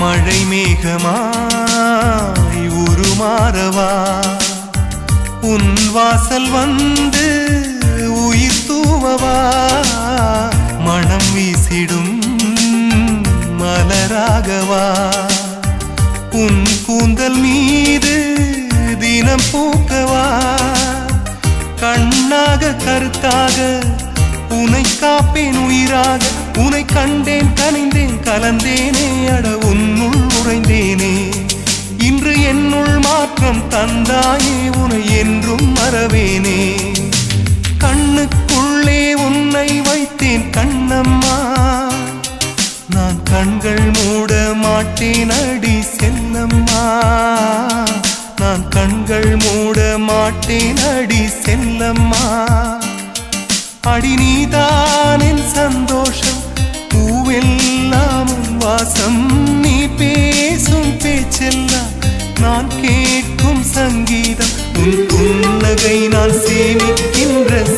மழை மேகமாய் உருமாறவா உன் வாசல் வந்து உயிர் தூவவா மனம் வீசிடும் மலராகவா உன் கூந்தல் மீது தினம் பூக்கவா கண்ணாக கருத்தாக உனை காப்பேன் உயிராக உனை கண்டேன் கனிந்தேன் கலந்தேனே அட உன்னுள் உறைந்தேனே இன்று என்னுள் மாற்றம் தந்தாயே உனை என்றும் மறவேனே கண்ணுக்குள்ளே உன்னை வைத்தேன் கண்ணம்மா நான் கண்கள் மூட மாட்டேன் அடி செல்லம்மா நான் கண்கள் மூட மாட்டேன் அடி செல்லம்மா அடி நீதான் என் சந்தோஷம் பூவெல்லாம் உன் வாசம் நீ பேசும் பேச்செல்லாம் நான் கேட்கும் சங்கீதம் உன் புன்னகை நான் சேமிக்கின்ற